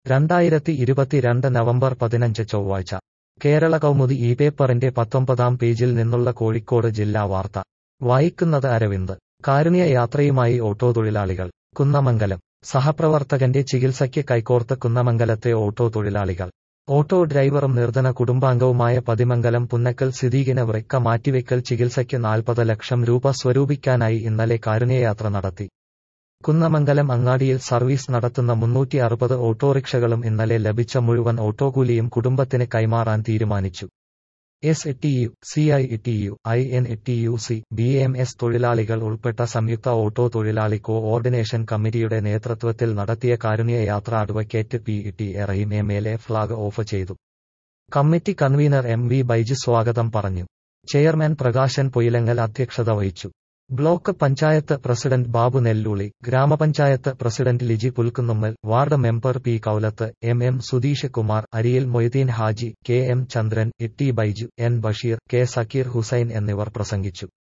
രണ്ടായിരത്തി ഇരുപത്തിരണ്ട് നവംബർ പതിനഞ്ച് ചൊവ്വാഴ്ച കേരള കൗമുദി ഈ പേപ്പറിന്റെ പത്തൊമ്പതാം പേജിൽ നിന്നുള്ള കോഴിക്കോട് ജില്ലാ വാർത്ത വായിക്കുന്നത് അരവിന്ദ് കാരുണ്യ യാത്രയുമായി ഓട്ടോ തൊഴിലാളികൾ കുന്നമംഗലം സഹപ്രവർത്തകന്റെ ചികിത്സയ്ക്ക് കൈകോർത്ത് കുന്നമംഗലത്തെ ഓട്ടോ തൊഴിലാളികൾ ഓട്ടോ ഡ്രൈവറും നിർധന കുടുംബാംഗവുമായ പതിമംഗലം പുന്നക്കൽ സിദ്ദീഖിന് വൃക്ക മാറ്റിവെക്കൽ ചികിത്സയ്ക്ക് നാൽപ്പത് ലക്ഷം രൂപ സ്വരൂപിക്കാനായി ഇന്നലെ കാരുണ്യയാത്ര നടത്തി കുന്നമംഗലം അങ്ങാടിയിൽ സർവീസ് നടത്തുന്ന മുന്നൂറ്റി അറുപത് ഓട്ടോറിക്ഷകളും ഇന്നലെ ലഭിച്ച മുഴുവൻ ഓട്ടോകൂലിയും കുടുംബത്തിന് കൈമാറാൻ തീരുമാനിച്ചു S T U C I T U I N T U C B M S തൊഴിലാളികൾ ഉൾപ്പെട്ട സംയുക്ത ഓട്ടോ തൊഴിലാളി കോഓർഡിനേഷൻ കമ്മിറ്റിയുടെ നേതൃത്വത്തിൽ നടത്തിയ കാരുണ്യ യാത്ര advocate P T Rahim M L A flag off ചെയ്തു committee convener M V Baiju സ്വാഗതം പറഞ്ഞു ചെയർമാൻ പ്രകാശൻ പൊയിലങ്ങൽ അധ്യക്ഷത വഹിച്ചു ബ്ലോക്ക് പഞ്ചായത്ത് പ്രസിഡന്റ് ബാബു നെല്ലൂളി ഗ്രാമപഞ്ചായത്ത് president Liji Pulkunnummal ward member P Koulath M M Sudheesh Kumar Ariyil Moideen Haji K M Chandran E T Baiju N Basheer K Zakir Hussain എന്നിവർ പ്രസംഗിച്ചു